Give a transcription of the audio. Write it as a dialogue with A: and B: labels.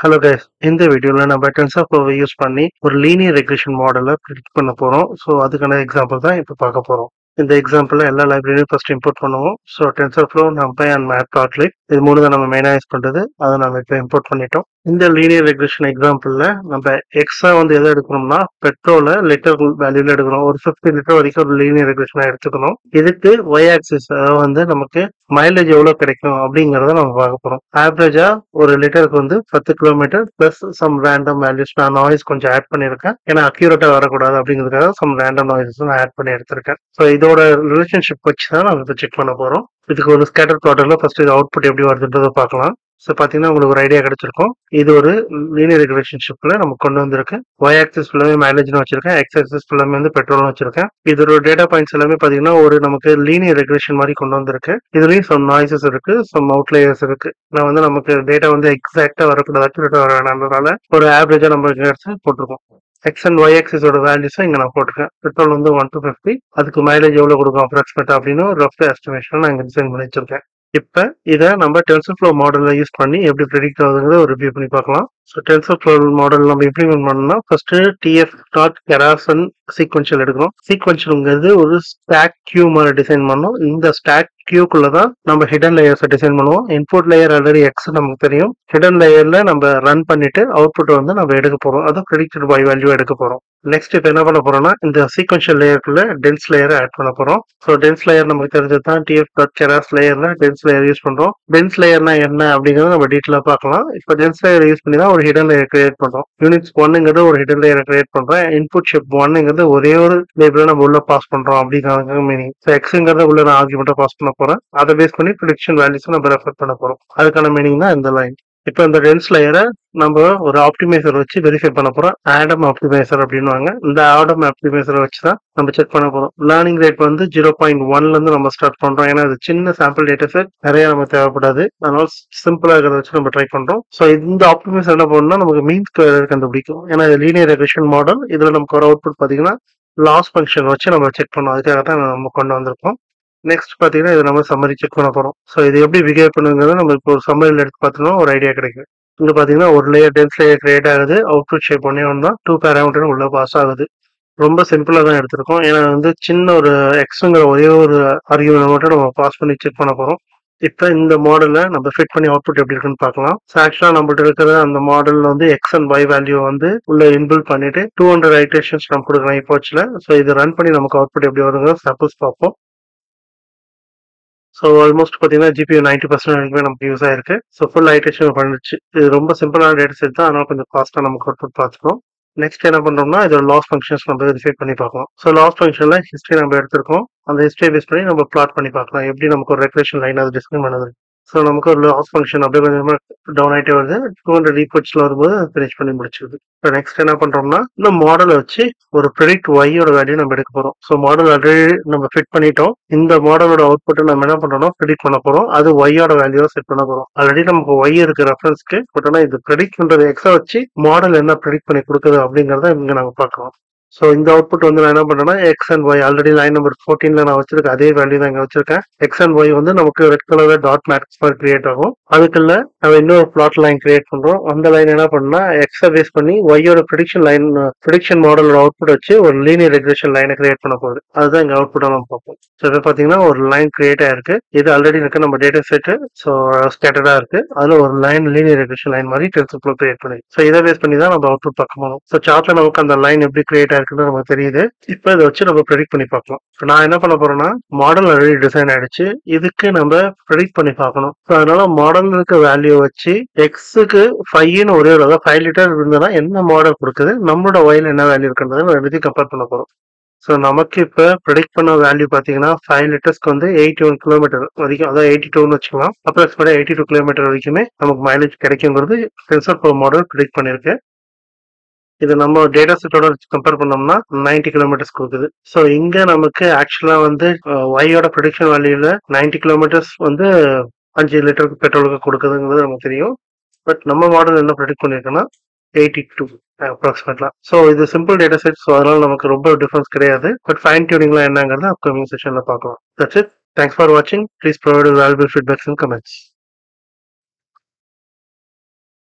A: hello guys இந்த வீடியோவில் நம்ம டென்சர்ஃப்ளோவை யூஸ் பண்ணி ஒரு லீனியர் ரெக்ரெஷன் மாடலை ப்ரிடிக்ட் பண்ண போகிறோம் ஸோ அதுக்கான எக்ஸாம்பிள் தான் இப்போ பார்க்க போகிறோம் இந்த எக்ஸாம்பிளில் எல்லா லைப்ரரியும் ஃபர்ஸ்ட் இம்போர்ட் பண்ணுவோம் so TensorFlow NumPy and matplotlib இது மூணு தான் நம்ம மெயினாக யூஸ் பண்ணுறது அதை நம்ம இப்போ இம்போர்ட் பண்ணிட்டோம் இந்த லீனியர் ரெக்ரெஷன் எக்ஸாம்பிளில் நம்ம எக்ஸ்ட்ரா வந்து எதை எடுக்கணும்னா பெட்ரோலை லிட்டர் வேல்யூல எடுக்கணும் ஒரு ஃபிஃப்டி லிட்டர் வரைக்கும் ஒரு லீனியர் ரெக்ரெஷனாக எடுத்துக்கணும் இதுக்கு ஒய் ஆக்சிஸ் அதாவது வந்து நமக்கு மைலேஜ் எவ்வளோ கிடைக்கும் அப்படிங்கிறத நம்ம பார்க்க போகிறோம் ஆவரேஜா ஒரு லிட்டருக்கு வந்து பத்து kilometre plus some random values நான் நாய்ஸ் கொஞ்சம் ஆட் பண்ணியிருக்கேன் ஏன்னா அக்யூரேட்டா வரக்கூடாது அப்படிங்கிறதுக்காக சம் ரேண்டம் நாய்ஸஸ் நான் ஆட் பண்ணி எடுத்திருக்கேன் ஸோ இதோட ரிலேஷன்ஷிப் வச்சு தான் நம்ம இப்போ செக் பண்ண போகிறோம் இதுக்கு ஒரு ஸ்கேட்டர் ப்ளாட்டர்ல ஃபர்ஸ்ட் இது அவுட்புட் எப்படி வருதுன்றதை பார்க்கலாம் ஸோ பார்த்தீங்கன்னா உங்களுக்கு ஒரு ஐடியா கிடைச்சிருக்கும் இது ஒரு லீனியர் ரிலேஷன்ஷிப்ல நம்ம கொண்டு வந்திருக்கு ஒய் ஆக்சிஸ் ஃபுல்லாமே மைலேஜ்னு வச்சிருக்கேன் எக்ஸ் ஆக்சிஸ் ஃபுல்லாமே வந்து பெட்ரோல்னு வச்சிருக்கேன் இதோட டேட்டா பாயிண்ட்ஸ் எல்லாமே பார்த்தீங்கன்னா ஒரு நமக்கு லீனியர் ரெகுலேஷன் மாதிரி கொண்டு வந்திருக்கு இதுலயும் சம் நாய்ஸஸ் இருக்கு சம் அவுட்லேயர்ஸ் இருக்கு நான் வந்து நமக்கு டேட்டா வந்து எக்ஸாக்டா வரக்கூடாது அக்யூரேட்டா வர வேணாம்ன்றதால ஒரு ஆவரேஜா நம்ம இங்க எடுத்து போட்டிருக்கோம் எக்ஸ் அண்ட் ஒய் ஆக்சிஸோட வேல்யூஸும் இங்க நான் போட்டிருக்கேன் பெட்ரோல் வந்து ஒன் டு ஃபிஃப்டி அதுக்கு மைலேஜ் எவ்வளவு கொடுக்கும் அப்ராக்சிமேட்டா அப்படின்னு ஒரு ரஃப் எஸ்டிமேஷன் நான் இங்க டிசைன் பண்ணி வச்சிருக்கேன் இப்ப இதை நம்ம டென்சர்ஃப்ளோ மாடல்ல யூஸ் பண்ணி எப்படி ப்ரெடிக்ட் ஆகுதுங்கிறத ஒரு ரிவ்யூ பண்ணி பார்க்கலாம் ஸோ டென்சர்ஃப்ளோ மாடல் நம்ம இம்ப்ளிமெண்ட் பண்ணோம்னா ஃபர்ஸ்ட் டிஎஃப் டாட் கெராசன் சீக்வன்ஷியல் எடுக்கணும் சீக்வன்ஷியல்ங்கிறது ஒரு ஸ்டாக் கியூ மாதிரி டிசைன் பண்ணோம் இந்த ஸ்டாக் கியூக்குள்ள தான் நம்ம ஹிடன் லேயர்ஸை டிசைன் பண்ணுவோம் இன்புட் லேயர் ஆல்ரெடி எக்ஸ் நமக்கு தெரியும் ஹிடன் லேயர்ல நம்ம ரன் பண்ணிட்டு அவுட்புட் வந்து நம்ம எடுக்க போறோம் அதை ப்ரெடிக்டட் பை வேல்யூ எடுக்க போறோம் நெக்ஸ்ட் இப்போ என்ன பண்ண போறோம்னா இந்த சீக்வன்ஷியல் லேயருக்குள்ள டென்ஸ் லேயரை ஆட் பண்ண போறோம் ஸோ டென்ஸ் லேயர் நமக்கு தெரிஞ்சது தான் டிஎஃப் டாட் கெராஸ் லேயர்ல டென்ஸ் லேயர் யூஸ் பண்றோம் டென்ஸ் லேயர்னா என்ன அப்படிங்கறத நம்ம டீட்டெயிலா பார்க்கலாம் இப்போ டென்ஸ் லேயர் யூஸ் பண்ணி தான் ஒரு ஹிடன் லேயர் கிரியேட் பண்றோம் யூனிட்ஸ் ஒன்னுங்கிறது ஒரு ஹிடன் லேயரை கிரியேட் பண்றேன் இன்புட் ஷிப் ஒன்னுங்கிறது ஒரே ஒரு லேபிள நம்ம உள்ள பாஸ் பண்றோம் அப்படிங்கிறது மீனிங் ஸோ எக்ஸுங்கிறத உள்ள நான் ஆர்குமெண்ட்டை பாஸ் பண்ண போறேன் அதை பேஸ் பண்ணி ப்ரிடிக்ஷன் வேல்யூஸ் நம்ம ரெஃபர் பண்ண போறோம் அதுக்கான மீனிங் தான் இந்த லைன் இப்போ இந்த டென்ஸ் லேயரை நம்ம ஒரு ஆப்டிமைசர் வச்சு வெரிஃபை பண்ண போறோம் ஆடம் ஆப்டிமைசர் அப்படின்வாங்க இந்த ஆடம் ஆப்டிமைசரை வச்சு தான் நம்ம செக் பண்ண போறோம் லேர்னிங் ரேட் வந்து ஜீரோ பாயிண்ட் ஒன்ல இருந்து நம்ம ஸ்டார்ட் பண்றோம் ஏன்னா அது சின்ன சாம்பிள் டேட்டா செட் நிறைய நம்ம தேவைப்படாது அதனால சிம்பிளா இருக்கிறத வச்சு நம்ம ட்ரை பண்றோம் ஸோ இந்த ஆப்டிமைசர் என்ன பண்ணணும்னா நமக்கு மீன் ஸ்கொயர் கண்டுபிடிக்கும் ஏன்னா இது லீனியர் ரெக்ரெஷன் மாடல் இதுல நமக்கு ஒரு அவுட்புட் பாத்தீங்கன்னா லாஸ் ஃபங்க்ஷன் வச்சு நம்ம செக் பண்ணோம் அதுக்காக தான் நம்ம கொண்டு வந்திருக்கோம் நெக்ஸ்ட் பாத்தீங்கன்னா இது நம்ம சம்மரி செக் பண்ண போறோம் ஸோ இது எப்படி பிஹேவ் பண்ணுங்கிறத நம்ம இப்போ ஒரு சம்மரியில் எடுத்து பார்த்தோம்னா ஒரு ஐடியா கிடைக்கும் இங்க பாத்தீங்கன்னா ஒரு லேயர் டென்ஸ் லேயர் கிரியேட் ஆகுது அவுட்புட் ஷேப் பண்ணி ஒன்று தான் டூ பேராமீட்டர் உள்ள பாஸ் ஆகுது ரொம்ப சிம்பிளா தான் எடுத்திருக்கோம் ஏன்னா வந்து சின்ன ஒரு எக்ஸுங்கிற ஒரே ஒரு ஆர்கியூமெண்ட் மட்டும் நம்ம பாஸ் பண்ணி செக் பண்ண போறோம் இப்போ இந்த மாடலை நம்ம ஃபிட் பண்ணி அவுட்புட் எப்படி இருக்குன்னு பார்க்கலாம் ஸோ ஆக்சுவலாக நம்மள்ட்ட இருக்கிற அந்த மாடல் வந்து எக்ஸ் அண்ட் ஒய் வேல்யூ வந்து உள்ள இன்பில் பண்ணிட்டு டூ ஹண்ட்ரட் ஐட்ரேஷன்ஸ் நம்ம கொடுக்கலாம் இப்போச்சில் ஸோ இது ரன் பண்ணி நமக்கு அவுட்புட் எப்படி வருங்கிற சப்போஸ் பார்ப்போம் ஸோ ஆல்மோஸ்ட் பார்த்தீங்கன்னா ஜிபியூ நைன்டி பர்சன்ட் வரைக்குமே நமக்கு யூஸ் ஆயிருக்கு ஸோ ஃபுல் ஐட்ரேஷன் பண்ணிடுச்சு இது ரொம்ப சிம்பிளான டேட்டா செட் தான் அதனால கொஞ்சம் ஃபாஸ்ட்டாக நமக்கு அவுட்புட் பார்த்துக்கோம் நெக்ஸ்ட் என்ன பண்றோம்னா இதோட லாஸ் ஃபங்க்ஷன்ஸ் நம்ம வெரிஃபை பண்ணி பார்க்கலாம் ஸோ லாஸ் ஃபங்க்ஷன்ல ஹிஸ்ட்ரி நம்ம எடுத்திருக்கோம் அந்த ஹிஸ்ட்ரியை பேஸ் பண்ணி நம்ம பிளாட் பண்ணி பார்க்கலாம் எப்படி நமக்கு ஒரு ரெக்ரேஷன் லைன் அது டிஸ்கிரைன் பண்ணுது ஸோ நமக்கு ஒரு லாஸ் ஃபங்க்ஷன் அப்படியே கொஞ்சம் டவுன் ஆகிட்டே வருது டூ ஹண்ட்ரட் ரீபோர்ட்ஸ்ல வரும்போது ஃபினிஷ் பண்ணி முடிச்சிருது இப்போ நெக்ஸ்ட் என்ன பண்றோம்னா இந்த மாடலை வச்சு ஒரு ப்ரெடிக்ட் ஒய்யோட வேல்யூ நம்ம எடுக்க போறோம் ஸோ மாடல் ஆல்ரெடி நம்ம ஃபிட் பண்ணிட்டோம் இந்த மாடலோட அவுட்புட் நம்ம என்ன பண்றோம்னா ப்ரெடிக்ட் பண்ண போறோம் அது ஒய்யோட வேல்யூவை செட் பண்ண போறோம் ஆல்ரெடி நமக்கு ஒய் இருக்கு ரெஃபரன்ஸ்க்கு பட் ஆனால் இது ப்ரெடிக்ட் பண்றது எக்ஸா வச்சு மாடல் என்ன ப்ரெடிக்ட் பண்ணி கொடுக்குது அப்படிங்கறத இங்க நாங்க பார்க்கலாம் ஸோ இந்த அவுட்புட் வந்து நான் என்ன பண்றேன்னா X and Y already line number ஃபோர்டீன்ல நான் வச்சிருக்கேன் அதே வேல்யூ தான் இங்க வச்சிருக்கேன் எக்ஸ் அண்ட் ஒய் வந்து நமக்கு ரெட் கலர்ல டாட் மேட்ரிக்ஸ் மாதிரி கிரியேட் ஆகும் அதுக்குள்ள நம்ம இன்னொரு பிளாட் லைன் கிரியேட் பண்றோம் அந்த லைன் என்ன பண்ணா எக்ஸை பேஸ் பண்ணி ஒய்யோட ப்ரிடிக்ஷன் லைன் ப்ரிடிக்ஷன் மாடலோட அவுட்புட் வச்சு ஒரு லீனியர் ரெகுலேஷன் லைனை கிரியேட் பண்ண போகுது அதுதான் இங்க அவுட்புட்டா நம்ம பார்ப்போம் ஸோ இப்போ பாத்தீங்கன்னா ஒரு லைன் கிரியேட் ஆயிருக்கு இது ஆல்ரெடி இருக்கு நம்ம டேட்டா செட் ஸோ ஸ்கேட்டடா இருக்கு அதுல ஒரு லைன் லீனியர் ரெகுலேஷன் லைன் மாதிரி டென்சர் கிரியேட் பண்ணி ஸோ இதை பேஸ் பண்ணி தான் நம்ம அவுட்புட் பார்க்க போறோம் ஸோ சார்ட்ல நமக்கு அந்த லைன் எப்படி கிரியேட் ஆயிருக்குன்னு நமக்கு தெரியுது இப்போ இதை வச்சு நம்ம ப்ரெடிக்ட் பண்ணி பார்க்கலாம் இப்போ நான் என்ன பண்ண போறேன்னா மாடல் ஆல்ரெடி டிசைன் ஆயிடுச்சு இதுக்கு நம்ம ப்ரெடிக்ட் பண்ணி பார்க்கணும் ஸோ அதனால மாடல் இருக்க வேல்யூ வச்சு எக்ஸுக்கு ஃபைவ்னு ஒரே ஒரு ஃபைவ் லிட்டர் இருந்ததுன்னா என்ன மாடல் கொடுக்குது நம்மளோட ஒயில் என்ன வேல்யூ இருக்குன்றதை ரெண்டுத்தையும் கம்பேர் பண்ண போறோம் ஸோ நமக்கு இப்போ ப்ரெடிக்ட் பண்ண வேல்யூ பார்த்தீங்கன்னா ஃபைவ் லிட்டர்ஸ்க்கு வந்து எயிட்டி ஒன் கிலோமீட்டர் வரைக்கும் அதாவது எயிட்டி டூன்னு வச்சுக்கலாம் அப்ராக்சிமேட்டாக எயிட்டி டூ கிலோமீட்டர் வரைக்குமே நமக்கு மைலேஜ் கிடைக்குங்கிறது சென்சர் ப்ரோ மாடல் ப்ரெடிக்ட் பண்ணியிருக்கு இது நம்ம டேட்டா செட்டோட கம்பேர் பண்ணோம்னா நைன்டி கிலோமீட்டர்ஸ் கொடுக்குது ஸோ இங்க நமக்கு ஆக்சுவலா வந்து ஒய்யோட ப்ரொடிக்ஷன் வேல்யூல நைன்டி கிலோமீட்டர்ஸ் வந்து அஞ்சு லிட்டருக்கு பெட்ரோலுக்கு கொடுக்குதுங்கிறது நமக்கு தெரியும் பட் நம்ம மாடல் என்ன ப்ரெடிக்ட் பண்ணியிருக்கோன்னா எயிட்டி டூ அப்ராக்சிமேட்லா ஸோ இது சிம்பிள் டேட்டா செட் ஸோ அதனால நமக்கு ரொம்ப டிஃபரன்ஸ் கிடையாது பட் ஃபைன் டியூனிங்லாம் என்னங்கிறத அப்கமிங் செஷன்ல பார்க்கலாம் தட்ஸ் இட் தேங்க்ஸ் ஃபார் வாட்சிங் please provide valuable feedbacks in comments